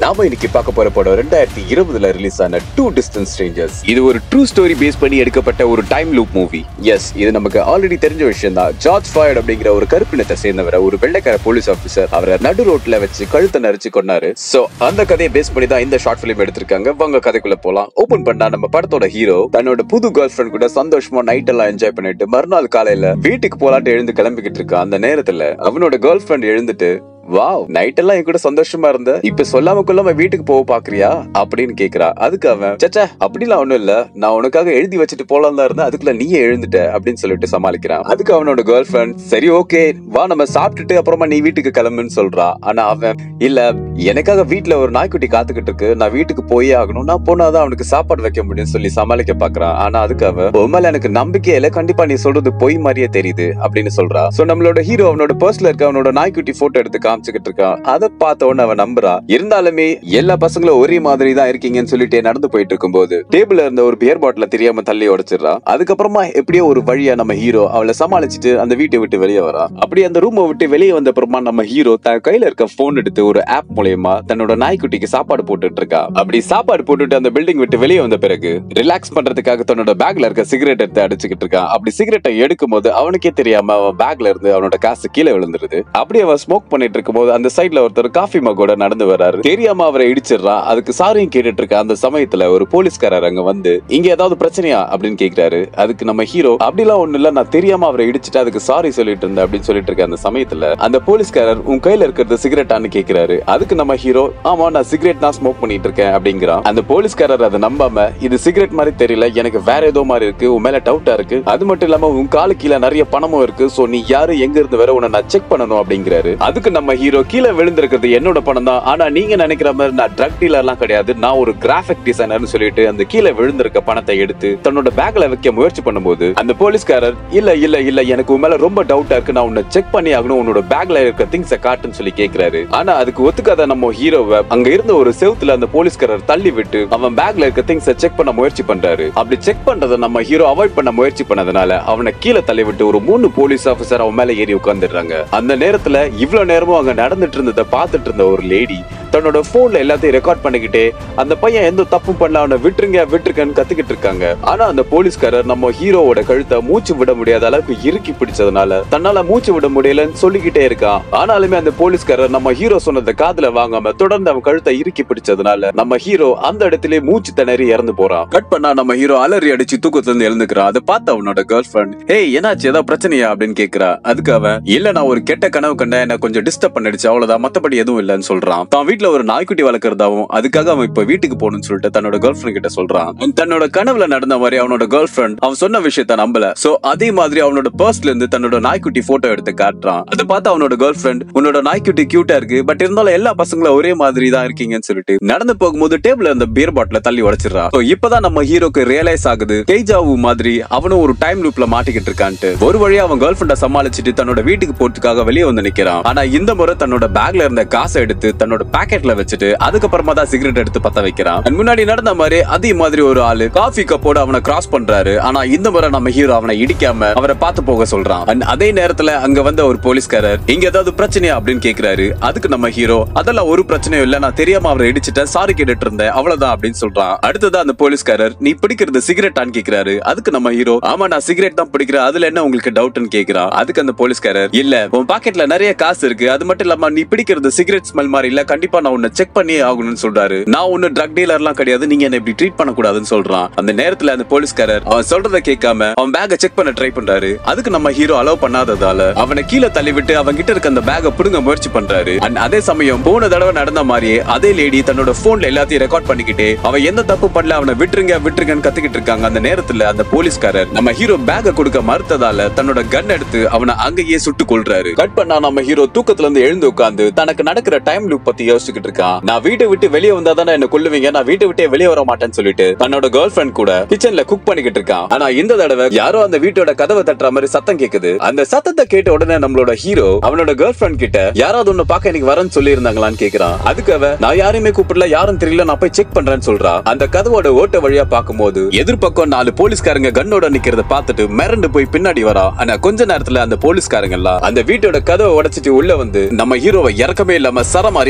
நாம இன்னைக்கு பார்க்க போற படம் ரெண்டாயிரத்தி இருபதுல ரிலீஸ் ஆன டூ டிஸ்டன்ஸ் ஸ்ட்ரேஞ்சர்ஸ் இது ஒரு ட்ரூ ஸ்டோரி பேஸ் பண்ணி எடுக்கப்பட்ட ஒரு டைம் லூப் மூவி எஸ் இது நமக்கு ஆல்ரெடி தெரிஞ்ச விஷயம் தான் ஜார்ஜ் ஃபாய்ட் அப்படிங்கிற ஒரு கருப்பினத்தை சேர்ந்தவரை ஒரு வெள்ளைக்கார போலீஸ் ஆபீசர் அவரை நடு ரோட்ல வச்சு கழுத்தை நரிச்சு கொண்டாரு சோ அந்த கதையை பேஸ் பண்ணி தான் இந்த ஷார்ட் பிலிம் எடுத்திருக்காங்க வாங்க கதைக்குள்ள போலாம் ஓபன் பண்ணா நம்ம படத்தோட ஹீரோ தன்னோட புது கேர்ள் ஃபிரெண்ட் கூட சந்தோஷமா நைட் எல்லாம் என்ஜாய் பண்ணிட்டு மறுநாள் காலையில வீட்டுக்கு போலாட்டு எழுந்து கிளம்பிக்கிட்டு இருக்கான் அந்த நேரத்துல அவனோட கேர்ள் ஃபிரெண்ட் எழுந்துட்டு வாவ் நைட் எல்லாம் என் கூட சந்தோஷமா இருந்த இப்ப சொல்லாம கொள்ளாம வீட்டுக்கு போக பாக்குறியா அப்படின்னு கேக்குறா அதுக்கு அவன் சச்சா அப்படிலாம் ஒண்ணும் இல்ல நான் உனக்காக எழுதி வச்சுட்டு போலாம் தான் இருந்தேன் அதுக்குள்ள நீயே எழுந்துட்ட அப்படின்னு சொல்லிட்டு சமாளிக்கிறான் அதுக்கு அவனோட கேர்ள் ஃபிரெண்ட் சரி ஓகே வா நம்ம சாப்பிட்டுட்டு அப்புறமா நீ வீட்டுக்கு கிளம்புன்னு சொல்றா ஆனா அவன் இல்ல எனக்காக வீட்டுல ஒரு நாய்க்குட்டி காத்துக்கிட்டு இருக்கு நான் வீட்டுக்கு போயே ஆகணும் நான் போனாதான் அவனுக்கு சாப்பாடு வைக்க முடியும்னு சொல்லி சமாளிக்க பாக்குறான் ஆனா அதுக்கு அவன் உண்மையில எனக்கு நம்பிக்கை இல்ல கண்டிப்பா நீ சொல்றது பொய் மாதிரியே தெரியுது அப்படின்னு சொல்றா சோ நம்மளோட ஹீரோ அவனோட பர்ஸ்ல இருக்க அவனோட நாய்க்குட்டி போட்டோ எடுத்து காமிச்சுக்கிட்டு இருக்கான் அதை பார்த்த உடனே அவன் நம்புறா இருந்தாலுமே எல்லா பசங்களும் ஒரே மாதிரி தான் இருக்கீங்கன்னு சொல்லிட்டு நடந்து போயிட்டு இருக்கும்போது டேபிள்ல இருந்த ஒரு பியர் பாட்டில தெரியாம தள்ளி உடைச்சிடறா அதுக்கப்புறமா எப்படியோ ஒரு வழியா நம்ம ஹீரோ அவளை சமாளிச்சுட்டு அந்த வீட்டை விட்டு வெளியே வரா அப்படி அந்த ரூமை விட்டு வெளியே வந்த அப்புறமா நம்ம ஹீரோ தன் கையில இருக்க போன் எடுத்து ஒரு ஆப் மூலயமா தன்னோட நாய்க்குட்டிக்கு சாப்பாடு போட்டுட்டு இருக்கா அப்படி சாப்பாடு போட்டுட்டு அந்த பில்டிங் விட்டு வெளியே வந்த பிறகு ரிலாக்ஸ் பண்றதுக்காக தன்னோட பேக்ல இருக்க சிகரெட் எடுத்து அடிச்சுக்கிட்டு இருக்கான் அப்படி சிகரெட்டை எடுக்கும் போது அவனுக்கே தெரியாம அவன் பேக்ல இருந்து அவனோட காசு கீழே விழுந்துருது அப்படி அவன் ஸ்மோக் பண்ணிட்டு இருக்கும்போது அந்த சைடுல ஒருத்தர் காஃபி மகோட நடந்து வராரு தெரியாம அவரை இடிச்சிடுறான் அதுக்கு சாரியும் கேட்டுட்டு இருக்க அந்த சமயத்துல ஒரு போலீஸ்காரர் அங்க வந்து இங்க ஏதாவது பிரச்சனையா அப்படின்னு கேக்குறாரு அதுக்கு நம்ம ஹீரோ அப்படிலாம் ஒண்ணு இல்ல நான் தெரியாம அவரை இடிச்சிட்டு அதுக்கு சாரி சொல்லிட்டு இருந்தேன் அப்படின்னு சொல்லிட்டு இருக்க அந்த சமயத்துல அந்த போலீஸ்காரர் உன் கையில இருக்கிறது சிகரெட்டான்னு கேக்குறாரு அதுக்கு நம்ம ஹீரோ ஆமா நான் சிகரெட் தான் ஸ்மோக் பண்ணிட்டு இருக்கேன் அப்படிங்கிறான் அந்த போலீஸ்காரர் அதை நம்பாம இது சிகரெட் மாதிரி தெரியல எனக்கு வேற ஏதோ மாதிரி இருக்கு உன் மேல டவுட்டா இருக்கு அது மட்டும் இல்லாம உன் காலு கீழே நிறைய பணமும் இருக்கு சோ நீ யாரு எங்க இருந்து வர உன்னை நான் செக் பண்ணணும் அப்படிங்கிறாரு அதுக்கு நம்ம ஹீரோ கீழே விழுந்திருக்கிறது என்னோட பணம் தான் ஆனா நீங்க நினைக்கிற மாதிரி நான் ட்ரக் டீலர்லாம் கிடையாது நான் ஒரு கிராஃபிக் டிசைனர்னு சொல்லிட்டு அந்த கீழே விழுந்திருக்க பணத்தை எடுத்து தன்னோட பேக்ல வைக்க முயற்சி பண்ணும்போது அந்த போலீஸ்காரர் இல்ல இல்ல இல்ல எனக்கு உன் மேல ரொம்ப டவுட்டா இருக்கு நான் உன்னை செக் பண்ணி ஆகணும் உன்னோட பேக்ல இருக்க திங்ஸ காட்டுன்னு சொல்லி கேக்குறாரு ஆனா அதுக்கு ஒத்துக்காத நம்ம ஹீரோவை அங்க இருந்த ஒரு செவுத்துல அந்த போலீஸ்காரர் தள்ளி விட்டு அவன் பேக்ல இருக்க திங்ஸ செக் பண்ண முயற்சி பண்றாரு அப்படி செக் பண்றதை நம்ம ஹீரோ அவாய்ட் பண்ண முயற்சி பண்ணதுனால அவனை கீழே தள்ளி விட்டு ஒரு மூணு போலீஸ் ஆபீசர் அவன் மேல ஏறி உட்கார்ந்துடுறாங்க அந்த நேரத்துல இவ்வளவு நேரமும் அங்க நடந்துட்டு இருந்ததை பார்த்துட்டு இருந்த ஒரு லேடி தன்னோட போன்ல எல்லாத்தையும் ரெக்கார்ட் பண்ணிக்கிட்டே அந்த பையன் எந்த தப்பும் பண்ணல அவனை விட்டுருங்க விட்டுருங்கன்னு கத்துக்கிட்டு இருக்காங்க ஆனா அந்த போலீஸ்காரர் நம்ம ஹீரோவோட கழுத்தை மூச்சு விட முடியாத அளவுக்கு இறுக்கி பிடிச்சதுனால தன்னால மூச்சு விட முடியலன்னு சொல்லிக்கிட்டே இருக்கான் ஆனாலுமே அந்த போலீஸ்காரர் நம்ம ஹீரோ சொன்னதை காதுல வாங்காம தொடர்ந்து அவன் கழுத்தை இறுக்கி பிடிச்சதுனால நம்ம ஹீரோ அந்த இடத்திலே மூச்சு திணறி இறந்து போறான் கட் பண்ணா நம்ம ஹீரோ அலறி அடிச்சு தூக்கத்துல இருந்து எழுந்துக்கிறான் அதை பார்த்து அவனோட கேர்ள் ஃபிரெண்ட் ஏய் என்னாச்சு ஏதாவது பிரச்சனையா அப்படின்னு கேக்குறா அதுக்கு அவன் இல்ல நான் ஒரு கெட்ட கனவு கண்டேன் என்ன கொஞ்சம் டிஸ்டர்ப் பண்ணிடுச்சு அவ்வளவுதான் மத்தபடி எதுவும் இல்லைன்னு சொல்றான் தான் வீட்டுல ஒரு நாய்க்குட்டி வளர்க்கறதாவும் அதுக்காக அவன் இப்ப வீட்டுக்கு போகணும்னு சொல்லிட்டு தன்னோட கேர்ள் ஃபிரெண்ட் கிட்ட சொல்றான் And தன்னோட கனவுல நடந்த மாதிரி அவனோட கேர்ள் ஃபிரெண்ட் அவன் சொன்ன விஷயத்த நம்பல சோ அதே மாதிரி அவனோட பர்ஸ்ல இருந்து தன்னோட நாய்க்குட்டி போட்டோ எடுத்து காட்டுறான் அதை பார்த்து அவனோட கேர்ள் ஃபிரெண்ட் உன்னோட நாய்க்குட்டி கியூட்டா இருக்கு பட் இருந்தாலும் எல்லா பசங்களும் ஒரே மாதிரி தான் இருக்கீங்கன்னு சொல்லிட்டு நடந்து போகும்போது டேபிள்ல இருந்த பியர் பாட்டில தள்ளி உடைச்சிடறா So இப்பதான் நம்ம ஹீரோக்கு ரியலைஸ் ஆகுது கெய்ஜாவு மாதிரி அவனும் ஒரு டைம் லூப்ல மாட்டிக்கிட்டு இருக்கான்ட்டு ஒரு வழியா அவன் கேர்ள் ஃபிரெண்ட சமாளிச்சுட்டு தன்னோட வீட்டுக்கு போறதுக்காக வெளியே வந்து நிக்கிறான் ஆனா இந்த முறை தன்னோட பேக்ல இருந்த காசை எடுத்து தன்னோட பாக்கெட்ல வச்சுட்டு அதுக்கப்புறமா தான் சிகரெட் எடுத்து பத்த வைக்கிறான் And முன்னாடி நடந்த மாதிரி அதே மாதிரி ஒரு ஆளு காஃபி கப்போட அவனை கிராஸ் பண்றாரு ஆனா இந்த முறை நம்ம ஹீரோ அவனை இடிக்காம அவரை பார்த்து போக சொல்றான் And அதே நேரத்துல அங்க வந்த ஒரு போலீஸ்காரர் இங்க ஏதாவது பிரச்சனையா அப்படின்னு கேக்குறாரு அதுக்கு நம்ம ஹீரோ அதெல்லாம் ஒரு பிரச்சனையும் இல்ல நான் தெரியாம அவரை இடிச்சிட்டேன் சாரி கேட்டுட்டு இருந்தேன் அவ்வளவுதான் அப்படின்னு சொல்றான் அடுத்ததா அந்த போலீஸ்காரர் நீ பிடிக்கிறது சிகரெட்டான்னு கேக்குறாரு அதுக்கு நம்ம ஹீரோ ஆமா நான் சிகரெட் தான் பிடிக்கிறேன் அதுல என்ன உங்களுக்கு டவுட்னு கேக்குறான் அதுக்கு அந்த போலீஸ்காரர் இல்ல உன் பாக்கெட்ல நிறைய காசு இருக்கு அது மட்டும் இல்லாம நீ பிடிக்கிறது சிகரெட் ஸ்மெல் மாதிரி இல்ல கண்டிப்பா நான் உன்னை செக் பண்ணியே ஆகணும்னு சொல்றாரு நான் ஒன்னு ட்ரக் டீலர்லாம் கிடையாது நீங்க என்ன இப்படி ட்ரீட் பண்ண கூடாதுன்னு சொல்றான் அந்த நேரத்துல அந்த போலீஸ்காரர் அவன் சொல்றத கேட்காம அவன் பேக்கை செக் பண்ண ட்ரை பண்றாரு அதுக்கு நம்ம ஹீரோ அலோவ் பண்ணாததால அவனை கீழே தள்ளி விட்டு அவன் கிட்ட இருக்க அந்த பேக்கை புடுங்க முயற்சி பண்றாரு And அதே சமயம் போன தடவை நடந்த மாதிரியே அதே லேடி தன்னோட போன்ல எல்லாத்தையும் ரெக்கார்ட் பண்ணிக்கிட்டே அவன் எந்த தப்பு பண்ணல அவனை விட்டுருங்க விட்டுருங்கன்னு கத்திக்கிட்டு இருக்காங்க அந்த நேரத்துல அந்த போலீஸ்காரர் நம்ம ஹீரோ பேக்கை கொடுக்க மறுத்ததால தன்னோட கன் எடுத்து அவனை அங்கேயே சுட்டு கொள்றாரு கட் பண்ணா நம்ம ஹீரோ தூக்கத்துல இருந்து எழுந்து உட்கார்ந்து தனக்கு நடக்கிற டைம் லூப் பத்தி யோசிச்சுக்கிட்டு இருக்கான் நான் வீட்டை விட்டு வெளியே வந்தா தானே என்ன கொல்லுவீங்க நான் வீட்டை விட்டே வெளியே வர மாட்டேன்னு சொல்லிட்டு தன்னோட கேர்ள் ஃபிரெண்ட் கூட கிச்சன்ல குக் பண்ணிக்கிட்டு இருக்கான் ஆனா இந்த தடவை யாரோ அந்த வீட்டோட கதவை தட்டுற மாதிரி சத்தம் கேக்குது அந்த சத்தத்தை கேட்ட உடனே நம்மளோட ஹீரோ அவனோட கேர்ள் ஃபிரெண்ட் கிட்ட யாராவது ஒண்ணு பார்க்க எனக்கு வரேன்னு சொல்லி இருந்தாங்களான்னு கேக்குறான் அதுக்கு அவ நான் யாரையுமே கூப்பிடல யாரும் தெரியல நான் போய் செக் பண்றேன்னு சொல்றா அந்த கதவோட ஓட்ட வழியா பார்க்கும்போது எதிர்பக்கம் நாலு போலீஸ்காரங்க கன்னோட நிக்கிறத பார்த்துட்டு மிரண்டு போய் பின்னாடி வரா ஆனா கொஞ்ச நேரத்துல அந்த போலீஸ்காரங்க எல்லாம் அந்த வீட்டோட கதவை உடைச்சிட்டு உள்ள வந்து நம்ம ஹீரோவை இறக்கமே இல்லாம சரமாரியா சுட்டு தள்ள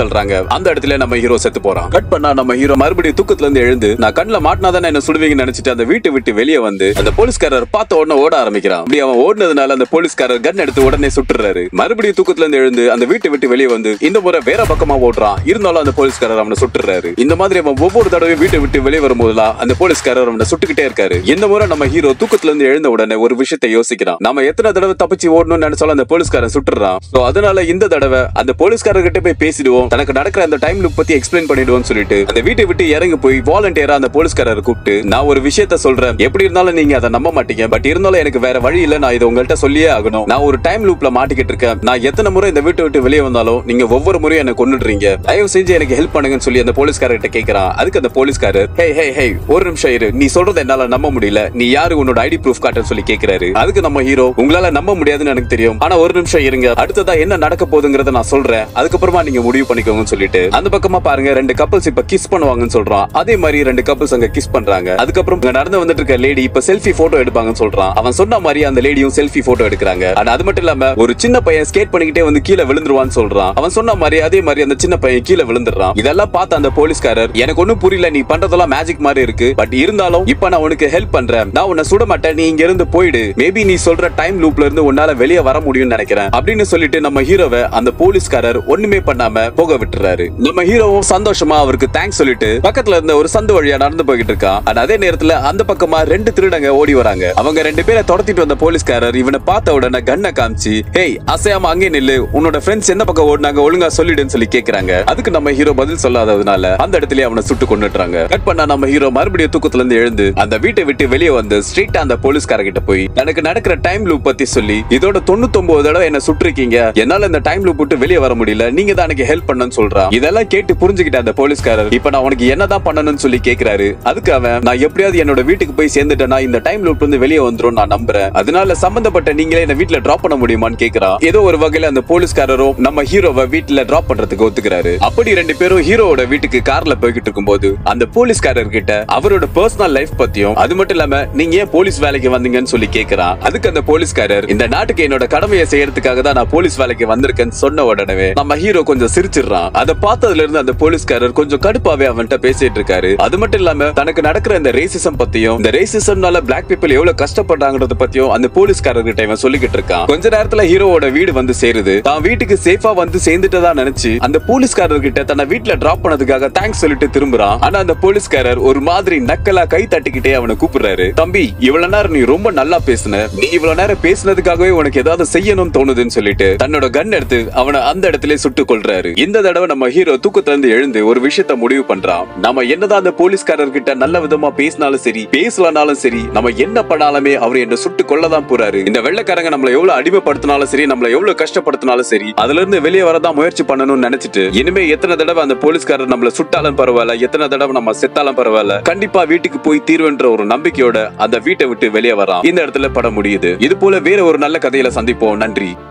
தள்ளுறாங்க அந்த இடத்துல நம்ம ஹீரோ செத்து போறான் கட் பண்ணா நம்ம ஹீரோ மறுபடியும் தூக்கத்துல இருந்து எழுந்து நான் கண்ணுல மாட்டினாதானே என்ன சுடுவீங்கன்னு நினைச்சிட்டு அந்த வீட்டை விட்டு வெளியே வந்து அந்த போலீஸ்காரர் பார்த்த உடனே ஓட ஆரம்பிக்கிறான் அப்படி அவன் ஓடுனதுனால அந்த போலீஸ்காரர் கன் எடுத்து உடனே சுட்டுறாரு மறுபடியும் தூக்கத்துல இருந்து எழுந்து அந்த வீட்டை விட்டு வெளியே வந்து இந்த முறை வேற பக்கமா ஓடுறான் இருந்தாலும் அந்த போலீஸ்காரர் அவனை சுட்டுறாரு இந்த மாதிரி அவன் ஒவ்வொரு தடவையும் வீட்டை விட்டு வெளியே வரும்போதெல்லாம் அந்த போலீஸ்காரர் அவனை சுட்டுக்கிட்டே இருக்காரு இந்த முறை நம்ம ஹீரோ தூக்கத்துல இருந்து எழுந்த உடனே ஒரு விஷயத்தை யோசிக்கிறான் நம்ம எத்தனை தடவை தப்பிச்சு ஓடணும்னு நினைச்சாலும் அந்த போலீஸ்காரன் சுட்டுறான் சோ அதனால இந்த தடவை அந்த போலீஸ்காரர்கிட்ட போய் பேசிடுவோம் தனக்கு நடக்கிற அந்த டைம் லுக் பத்தி எக்ஸ்பிளைன் பண்ணிடுவோம்னு சொல்லிட்டு அந்த வீட்டை விட்டு இறங்கி போய் வாலண்டியரா அந்த போலீஸ்காரரை கூப்பிட்டு நான் ஒரு விஷயத்த சொல்றேன் எப்படி இருந்தாலும் நீங்க அதை நம்ப மாட்டீங்க பட் இருந்தாலும் எனக்கு வேற வழி இல்ல நான் இதை உங்கள்கிட்ட சொல்லியே ஆகணும் நான் ஒரு டைம் லூப்ல மாட்டிக்கிட்டு இருக்கேன் நான் எத்தனை முறை இந்த வீட்டை விட்டு வெளியே வந்தாலும் நீங்க ஒவ்வொரு முறையும் என்ன கொண்டுடுறீங்க தயவு செஞ்சு எனக்கு ஹெல்ப் பண்ணுங்கன்னு சொல்லி அந்த போலீஸ்காரர்கிட்ட கேக்குறான் அதுக்கு அந்த போலீஸ்காரர் ஹே ஹே ஹே ஒரு நிமிஷம் இரு நீ சொல்றத என்னால நம்ப முடியல நீ யாரு உன்னோட ஐடி ப்ரூஃப் காட்டுன்னு சொல்லி கேக்குறாரு அதுக்கு நம்ம ஹீரோ உங்களால நம்ப முடியாதுன்னு எனக்கு தெரியும் ஆனா ஒரு நிமிஷம் இருங்க அடுத்ததா என்ன நடக்க போகுதுங்கிறத நான் சொல்றேன் அதுக்கப்புறமா நீங்க முடிவு பண்ணிக்கோங்கன்னு சொல்லிட்டு அந்த பக்கமா பாருங்க ரெண்டு கப்பல்ஸ் இப்ப கிஸ் பண்ணுவாங்கன்னு சொல்றான் அதே மாதிரி ரெண்டு கப்பல்ஸ் அங்க கிஸ் பண்றாங்க அதுக்கப்புறம் இங்க நடந்து வந்துட்டு இருக்க லேடி இப்ப செல்ஃபி போட்டோ எடுப்பாங்கன்னு சொல்றான் அவன் சொன்ன மாதிரி அந்த லேடியும் செல்ஃபி போட்டோ எடுக்கிறாங்க ஆனா அது மட்டும் இல்லாம ஒரு சின்ன பையன் ஸ்கேட் பண்ணிக்கிட்டே வந்து கீழே விழுந்துருவான்னு சொல்றான் அவன் சொன்ன மாதிரி அதே மாதிரி அந்த சின்ன பையன் கீழே விழுந்துடுறான் இதெல்லாம் பார்த்த அந்த போலீஸ்காரர் எனக்கு ஒண்ணும் புரியல நீ பண்றதெல்லாம் மேஜிக் மாதிரி இருக்கு பட் இருந்தாலும் இப்ப நான் உனக்கு ஹெல்ப் பண்றேன் நான் உன்னை சுட மாட்டேன் நீ இங்க இருந்து போயிடு மேபி நீ சொல்ற டைம் லூப்ல இருந்து உன்னால வெளியே வர முடியும்னு நினைக்கிறேன் அப்படின்னு சொல்லிட்டு நம்ம ஹீரோவை அந்த போலீஸ்காரர் ஒண்ணுமே பண்ணாம போக விட்டுறாரு நம்ம ஹீரோவும் சந்தோஷமா அவருக்கு தேங்க்ஸ் சொல்லிட்டு பக்கத்துல இருந்த ஒரு சந்து வழியா நடந்து போய்கிட்டு இருக்கான் ஆனா அதே நேரத்துல அந்த பக்கமா ரெண்டு திருடங்க ஓடி வராங்க அவங்க ரெண்டு பேரை துரத்திட்டு வந்த போலீஸ்காரர் இவனை பார்த்த உடனே கண்ணை காமிச்சு ஹேய் அசையாம அங்கே நில்லு உன்னோட ஃப்ரெண்ட்ஸ் எந்த பக்கம் ஓடினாங்க ஒழுங்கா சொல்லிடுன்னு சொல்லி கேக்குறாங்க அதுக்கு நம்ம ஹீரோ பதில் சொல்லாததுனால அந்த இடத்துல அவனை சுட்டு கொண்டுட்டாங்க கட் பண்ணா நம்ம ஹீரோ மறுபடியும் தூக்கத்துல இருந்து எழுந்து அந்த வீட்டை விட்டு வெளியே வந்து ஸ்ட்ரெயிட்டா அந்த போலீஸ்கார கிட்ட போய் எனக்கு நடக்கிற டைம் லூப் பத்தி சொல்லி இதோட தொண்ணூத்தொன்பது தடவை என்ன சுட்டிருக்கீங்க என்னால இந்த டைம் லூப் விட்டு வெளியே வர முடியல நீங்க தான் எனக்கு ஹெல்ப் பண்ணணும்னு சொல்றான் இதெல்லாம் கேட்டு புரிஞ்சுக்கிட்ட அந்த போலீஸ்காரர் இப்ப நான் உனக்கு என்னதான் பண்ணணும்னு சொல்லி கேக்குறாரு அதுக்கு அவன் நான் எப்படியாவது என்னோட வீட்டுக்கு போய் சேர்ந்துட்டேன்னா இந்த டைம் லூப் இருந்து வெளியே வந்துரும் நான் நம்புறேன் அதனால சம்பந்தப்பட்ட நீங்களே என்ன வீட்டுல டிராப் பண்ண முடியுமான்னு கேக்குறான் ஏதோ ஒரு வகையில அந்த போலீஸ்காரரும் நம்ம ஹீரோவை வீட்டுல டிராப் பண்றதுக்கு ஒத்துக்கிறாரு அப்படி ரெண்டு பேரும் ஹீரோவோட வீட்டுக்கு கார்ல போய்கிட்டு இருக்கும்போது அந்த போலீஸ்காரர் கிட்ட அவரோட பர்சனல் லைஃப் பத்தியும் அது மட்டும் இல்லாம நீங்க ஏன் போலீஸ் வேலைக்கு வந்தீங்கன்னு சொல்லி கேக்குறான் அதுக்கு அந்த போலீஸ்காரர் இந்த நாட்டுக்கு என்னோட கடமையை செய்யறதுக்காக தான் நான் போலீஸ் வேலைக்கு வந்திருக்கேன்னு சொன்ன உடனே நம்ம ஹீரோ கொஞ்சம் சிரிச்சிடுறான் அதை பார்த்ததுல இருந்து அந்த போலீஸ்காரர் கொஞ்சம் கடுப்பாவே அவன்கிட்ட பேசிட்டு இருக்காரு அது மட்டும் இல்லாம தனக்கு நடக்கிற இந்த ரேசிசம் பத்தியும் இந்த ரேசிசம்னால பிளாக் பீப்புள் எவ்வளவு கஷ்டப்படுறாங்கறத பத்தியும் அந்த போலீஸ்காரர் கிட்ட இவன் சொல்லிக்கிட்டு இருக்கான் கொஞ்ச நேரத்துல ஹீரோவோட வீடு வந்து சேருது தான் வீட்டுக்கு சேஃபா வந்து சேர்ந்துட்டதா நினைச்சு அந்த போலீஸ்காரர் கிட்ட தன்னை வீட்டுல டிராப் பண்ணதுக்காக தேங்க்ஸ் சொல்லிட்டு திரும்புறான் ஆனா அந்த போலீஸ்காரர் ஒரு மாதிரி நக்கலா கை தட்டிக்கிட்டே அவனை கூப்பிடுறாரு தம்பி இவ்வளவு நேரம் நீ ரொம்ப நல்லா பேசுன நீ இவ்வளவு நேரம் பேசுனதுக்காகவே உனக்கு ஏதாவது செய்யணும்னு தோணுதுன்னு சொல்லிட்டு தன்னோட கன் எடுத்து அவனை அந்த இடத்துல சுட்டு கொள்றாரு இந்த தடவை நம்ம ஹீரோ தூக்கத்துல இருந்து எழுந்து ஒரு விஷயத்த முடிவு பண்றான் நம்ம என்னதான் அந்த போலீஸ்காரர் கிட்ட நல்ல விதமா பேசினாலும் சரி பேசலனாலும் சரி நம்ம என்ன பண்ணாலுமே அவர் என்ன சுட்டு கொள்ளதான் போறாரு இந்த வெள்ளக்காரங்க நம்மள எவ்வளவு அடிமைப்படுத்தினாலும் சரி நம்மள எவ்வளவு கஷ்டப்படுத்தினாலும் சரி அதுல இருந்து வெளியே வரதான் முயற்சி பண்ணணும்னு நினைச்சிட்டு இனிமே எத்தனை தடவை அந்த போலீஸ்காரர் நம்மள சுட்டாலும் பரவாயில்ல எத்தனை தடவை நம்ம செத்தாலும் பரவாயில்ல கண்டிப்பா வீட்டுக்கு போய் தீர்வுன்ற ஒரு நம்பிக்கையோட அந்த வீட்டை விட்டு வெளியே வரான் இந்த இடத்துல படம் முடியுது இது போல வேற ஒரு நல்ல கதையில சந்திப்போம் நன்றி